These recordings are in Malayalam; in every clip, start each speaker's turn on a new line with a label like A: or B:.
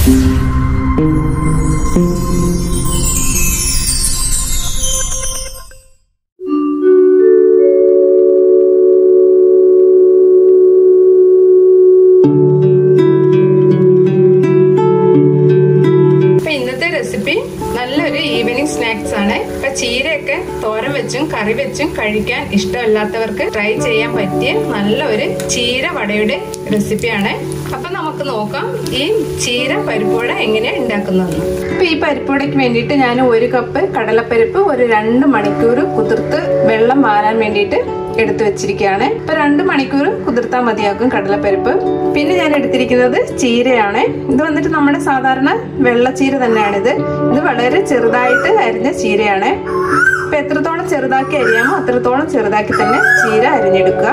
A: അപ്പൊ ഇന്നത്തെ റെസിപ്പി നല്ലൊരു ഈവനിങ് സ്നാക്സ് ആണ് ഇപ്പൊ ചീരയൊക്കെ തോരൻ വെച്ചും കറി വെച്ചും കഴിക്കാൻ ഇഷ്ടമല്ലാത്തവർക്ക് ട്രൈ ചെയ്യാൻ പറ്റിയ നല്ലൊരു ചീര വടയുടെ റെസിപ്പിയാണ് അപ്പൊ നമുക്ക് നോക്കാം ഈ ചീര പരിപ്പുവട എങ്ങനെയാ ഉണ്ടാക്കുന്നതെന്ന് ഇപ്പൊ ഈ പരിപ്പുവടയ്ക്ക് വേണ്ടിയിട്ട് ഞാൻ ഒരു കപ്പ് കടലപ്പരിപ്പ് ഒരു രണ്ട് മണിക്കൂർ കുതിർത്ത് വെള്ളം മാറാൻ വേണ്ടിയിട്ട് എടുത്തു വെച്ചിരിക്കുകയാണ് ഇപ്പൊ രണ്ട് മണിക്കൂർ കുതിർത്താൽ മതിയാക്കും കടലപ്പരിപ്പ് പിന്നെ ഞാൻ എടുത്തിരിക്കുന്നത് ചീരയാണ് ഇത് വന്നിട്ട് നമ്മുടെ സാധാരണ വെള്ളച്ചീര തന്നെയാണിത് ഇത് വളരെ ചെറുതായിട്ട് അരിഞ്ഞ ചീരയാണ് ഇപ്പൊ എത്രത്തോളം ചെറുതാക്കി അരിയാമോ അത്രത്തോളം ചെറുതാക്കി തന്നെ ചീര അരിഞ്ഞെടുക്കുക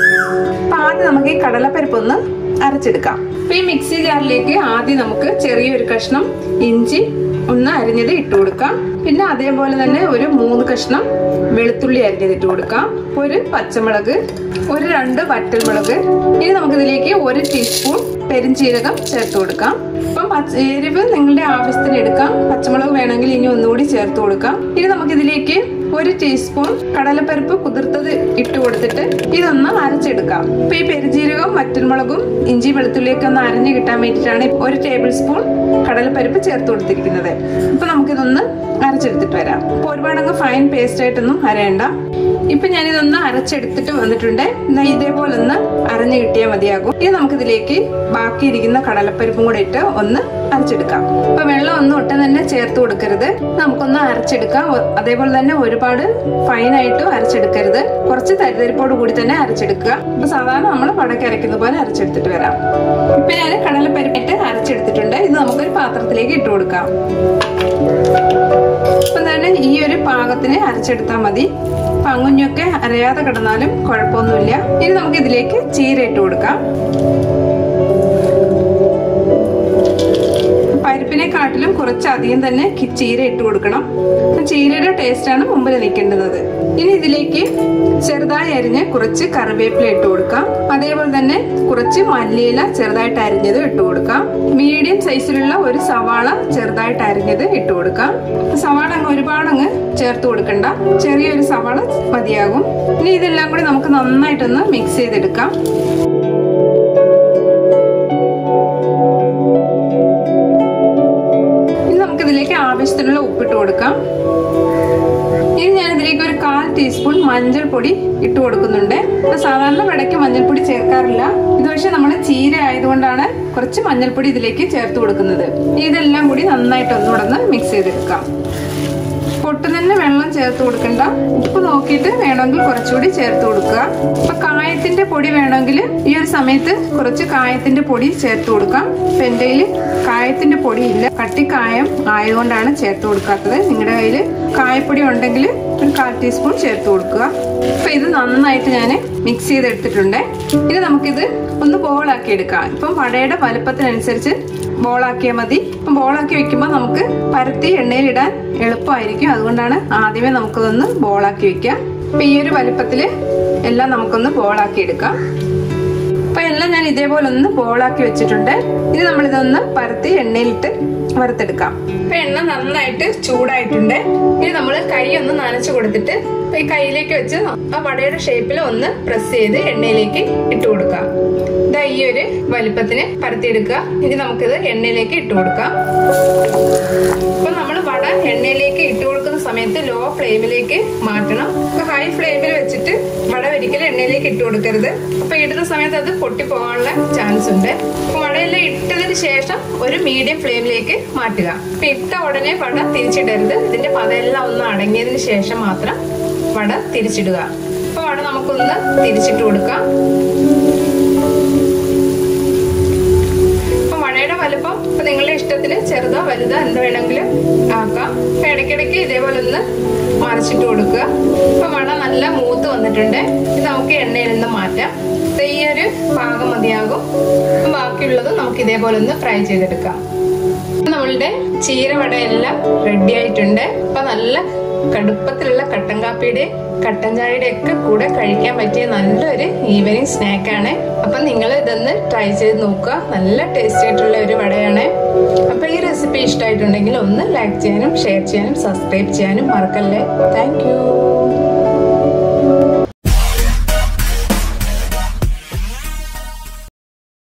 A: അപ്പൊ ആദ്യം നമുക്ക് ഈ കടലപ്പരിപ്പ് ഒന്ന് അരച്ചെടുക്കാം അപ്പൊ ഈ മിക്സി ജാറിലേക്ക് ആദ്യം നമുക്ക് ചെറിയൊരു കഷ്ണം ഇഞ്ചി ഒന്ന് അരിഞ്ഞത് ഇട്ട് കൊടുക്കാം പിന്നെ അതേപോലെ തന്നെ ഒരു മൂന്ന് കഷ്ണം വെളുത്തുള്ളി അരിഞ്ഞത് ഇട്ട് കൊടുക്കാം ഒരു പച്ചമുളക് ഒരു രണ്ട് വറ്റൽമുളക് ഇനി നമുക്കിതിലേക്ക് ഒരു ടീസ്പൂൺ പെരിഞ്ചീരകം ചേർത്ത് കൊടുക്കാം ഇപ്പം പച്ച എരിവ് നിങ്ങളുടെ ആവശ്യത്തിന് എടുക്കാം പച്ചമുളക് വേണമെങ്കിൽ ഇനി ഒന്നുകൂടി ചേർത്ത് കൊടുക്കാം ഇനി നമുക്കിതിലേക്ക് ഒരു ടീസ്പൂൺ കടലപ്പരിപ്പ് കുതിർത്തത് ഇട്ട് കൊടുത്തിട്ട് ഇതൊന്ന് അരച്ചെടുക്കാം ഇപ്പൊ ഈ പെരുജീരകവും വറ്റൽമുളകും ഇഞ്ചി വെളുത്തുള്ളിയൊക്കെ ഒന്ന് അരഞ്ഞു കിട്ടാൻ വേണ്ടിയിട്ടാണ് ഒരു ടേബിൾ സ്പൂൺ കടലപ്പരിപ്പ് ചേർത്ത് കൊടുത്തിരിക്കുന്നത് ഇപ്പൊ നമുക്കിതൊന്ന് അരച്ചെടുത്തിട്ട് വരാം ഇപ്പൊ ഒരുപാടങ്ങ് ഫൈൻ പേസ്റ്റ് ആയിട്ടൊന്നും അരയണ്ട ഇപ്പൊ ഞാനിതൊന്ന് അരച്ചെടുത്തിട്ട് വന്നിട്ടുണ്ട് എന്നാ ഇതേപോലെ ഒന്ന് അരഞ്ഞു കിട്ടിയാൽ മതിയാകും ഇനി നമുക്കിതിലേക്ക് ബാക്കിയിരിക്കുന്ന കടലപ്പരിപ്പും കൂടെ ഇട്ട് ഒന്ന് അരച്ചെടുക്കാം ഇപ്പൊ വെള്ളം ഒന്നും ഒട്ടും തന്നെ ചേർത്ത് കൊടുക്കരുത് നമുക്കൊന്ന് അരച്ചെടുക്കാം ഒ- അതേപോലെ തന്നെ ഒരുപാട് ഫൈനായിട്ടും അരച്ചെടുക്കരുത് കുറച്ച് തരിതരിപ്പോട് കൂടി തന്നെ അരച്ചെടുക്കുക ഇപ്പൊ സാധാരണ നമ്മൾ പടക്ക് അരയ്ക്കുന്ന പോലെ അരച്ചെടുത്തിട്ട് വരാം ഇപ്പൊ ഞാൻ കടലപ്പരിപ്പിട്ട് അരച്ചെടുത്തിട്ടുണ്ട് ഇത് നമുക്കൊരു പാത്രത്തിലേക്ക് ഇട്ട് കൊടുക്കാം ഇപ്പം തന്നെ ഈ ഒരു പാകത്തിന് അരച്ചെടുത്താൽ മതി പങ്ങുഞ്ഞൊക്കെ അരയാതെ കിടന്നാലും കുഴപ്പമൊന്നുമില്ല ഇനി നമുക്ക് ഇതിലേക്ക് ചീര ഇട്ട് കൊടുക്കാം പരിപ്പിനെക്കാട്ടിലും കുറച്ചധികം തന്നെ കി- ചീര ഇട്ട് കൊടുക്കണം ചീരയുടെ ടേസ്റ്റാണ് മുമ്പിൽ നിൽക്കേണ്ടത് ഇനി ഇതിലേക്ക് ചെറുതായി അരിഞ്ഞ് കുറച്ച് കറിവേപ്പില ഇട്ട് കൊടുക്കാം അതേപോലെ തന്നെ കുറച്ച് മല്ലിയില ചെറുതായിട്ട് അരിഞ്ഞത് ഇട്ട് കൊടുക്കാം മീഡിയം സൈസിലുള്ള ഒരു സവാള ചെറുതായിട്ട് അരിഞ്ഞത് ഇട്ട് കൊടുക്കാം സവാള അങ്ങ് ഒരുപാട് അങ്ങ് ചേർത്ത് കൊടുക്കണ്ട ചെറിയൊരു സവാള മതിയാകും ഇനി ഇതെല്ലാം കൂടി നമുക്ക് നന്നായിട്ടൊന്ന് മിക്സ് ചെയ്തെടുക്കാം ഇനി നമുക്കിതിലേക്ക് ആവശ്യത്തിനുള്ള ഉപ്പിട്ട് കൊടുക്കാം ഇനി ഞാൻ ഇതിലേക്ക് ഒരു കാൽ ടീസ്പൂൺ മഞ്ഞൾപ്പൊടി ഇട്ട് കൊടുക്കുന്നുണ്ട് ഇപ്പൊ സാധാരണ വടയ്ക്ക് മഞ്ഞൾപ്പൊടി ചേർക്കാറില്ല ഇത് പക്ഷെ നമ്മൾ ചീര ആയതുകൊണ്ടാണ് കുറച്ച് മഞ്ഞൾപ്പൊടി ഇതിലേക്ക് ചേർത്ത് കൊടുക്കുന്നത് ഇതെല്ലാം കൂടി നന്നായിട്ട് ഒന്നുകൂടെ ഒന്ന് മിക്സ് ചെയ്തെടുക്കാം പൊട്ടും തന്നെ വെള്ളം ചേർത്ത് കൊടുക്കണ്ട ഉപ്പ് നോക്കിയിട്ട് വേണമെങ്കിൽ കുറച്ചുകൂടി ചേർത്ത് കൊടുക്കുക ഇപ്പൊ കായത്തിന്റെ പൊടി വേണമെങ്കിൽ ഈ ഒരു സമയത്ത് കുറച്ച് കായത്തിന്റെ പൊടി ചേർത്ത് കൊടുക്കാം ഇപ്പൊ എന്റെ കയ്യിൽ കായത്തിന്റെ പൊടി ഇല്ല കട്ടിക്കായം ആയതുകൊണ്ടാണ് ചേർത്ത് കൊടുക്കാത്തത് നിങ്ങളുടെ കയ്യിൽ കായപ്പൊടി ഉണ്ടെങ്കിൽ ഒരു കാൽ ടീസ്പൂൺ ചേർത്ത് കൊടുക്കുക ഇപ്പൊ ഇത് നന്നായിട്ട് ഞാൻ മിക്സ് ചെയ്തെടുത്തിട്ടുണ്ട് ഇനി നമുക്കിത് ഒന്ന് ബോളാക്കി എടുക്കാം ഇപ്പം വടയുടെ വലുപ്പത്തിനനുസരിച്ച് ബോളാക്കിയാൽ മതി ഇപ്പം ബോളാക്കി വെക്കുമ്പോൾ നമുക്ക് പരത്തി എണ്ണയിലിടാൻ എളുപ്പമായിരിക്കും അതുകൊണ്ടാണ് ആദ്യമേ നമുക്കതൊന്ന് ബോളാക്കി വെക്കാം അപ്പൊ ഈ ഒരു വലുപ്പത്തിൽ എല്ലാം നമുക്കൊന്ന് ബോളാക്കി എടുക്കാം അപ്പൊ എല്ലാം ഞാൻ ഇതേപോലെ ഒന്ന് ബോളാക്കി വെച്ചിട്ടുണ്ട് ഇനി നമ്മൾ ഇതൊന്ന് പരത്തി എണ്ണയിലിട്ട് വറുത്തെടുക്കാം അപ്പൊ എണ്ണ നന്നായിട്ട് ചൂടായിട്ടുണ്ട് ഇനി നമ്മൾ കൈ ഒന്ന് നനച്ചു കൊടുത്തിട്ട് ഇപ്പൊ ഈ കൈയിലേക്ക് വെച്ച് ആ വടയുടെ ഷേപ്പിൽ ഒന്ന് പ്രസ് ചെയ്ത് എണ്ണയിലേക്ക് ഇട്ട് കൊടുക്കാം ഇതാ ഈ ഒരു വലിപ്പത്തിന് പരത്തിയെടുക്കുക ഇനി നമുക്കിത് എണ്ണയിലേക്ക് ഇട്ട് കൊടുക്കാം ഇപ്പൊ നമ്മൾ വട എണ്ണയിലേക്ക് ഇട്ട് കൊടുക്കുന്ന സമയത്ത് ലോ ഫ്ലെയിമിലേക്ക് മാറ്റണം ഇപ്പൊ ഹൈ ഫ്ലെയിമിൽ വെച്ചിട്ട് വട ഒരിക്കലും എണ്ണയിലേക്ക് ഇട്ട് കൊടുക്കരുത് അപ്പൊ ഇടുന്ന സമയത്ത് അത് പൊട്ടിപ്പോകാനുള്ള ചാൻസ് ഉണ്ട് അപ്പൊ വടയെല്ലാം ഇട്ടതിന് ശേഷം ഒരു മീഡിയം ഫ്ലെയിമിലേക്ക് മാറ്റുക അപ്പൊ ഇട്ട ഉടനെ വട തിരിച്ചിടരുത് ഇതിന്റെ പതെല്ലാം ഒന്ന് അടങ്ങിയതിന് ശേഷം മാത്രം വട തിരിച്ചിടുക അപ്പൊ വട നമുക്കൊന്ന് തിരിച്ചിട്ട് കൊടുക്കാം അപ്പൊ വടയുടെ വലുപ്പം ഇപ്പൊ നിങ്ങളുടെ ഇഷ്ടത്തിന് ചെറുതോ വലുതോ എന്ത് വേണമെങ്കിലും ആക്കാം അപ്പൊ ഇടയ്ക്കിടയ്ക്ക് ഇതേപോലെ ഒന്ന് മറിച്ചിട്ട് കൊടുക്കുക അപ്പൊ വട നല്ല മൂത്ത് വന്നിട്ടുണ്ട് ഇത് നമുക്ക് എണ്ണയിൽ നിന്ന് മാറ്റാം ഇത് ഈ ഒരു പാകം മതിയാകും അപ്പൊ ബാക്കിയുള്ളത് നമുക്ക് ഇതേപോലെ ഒന്ന് ഫ്രൈ ചെയ്തെടുക്കാം നമ്മളുടെ ചീരവടയെല്ലാം റെഡി ആയിട്ടുണ്ട് അപ്പൊ നല്ല കടുപ്പത്തിലുള്ള കട്ടൻ കാപ്പിയുടെ കട്ടൻ ചായയുടെ ഒക്കെ കൂടെ കഴിക്കാൻ പറ്റിയ നല്ലൊരു ഈവനിങ് സ്നാക്കാണ് അപ്പൊ നിങ്ങൾ ഇതൊന്ന് ട്രൈ ചെയ്ത് നോക്കുക നല്ല ടേസ്റ്റി ആയിട്ടുള്ള ഒരു വടയാണ് ഇഷ്ടപ്പെട്ടെങ്കിൽ ഒന്ന് ലൈക്ക് ചെയ്യാനും ഷെയർ ചെയ്യാനും സബ്സ്ക്രൈബ് ചെയ്യാനും മറക്കല്ലേ താങ്ക്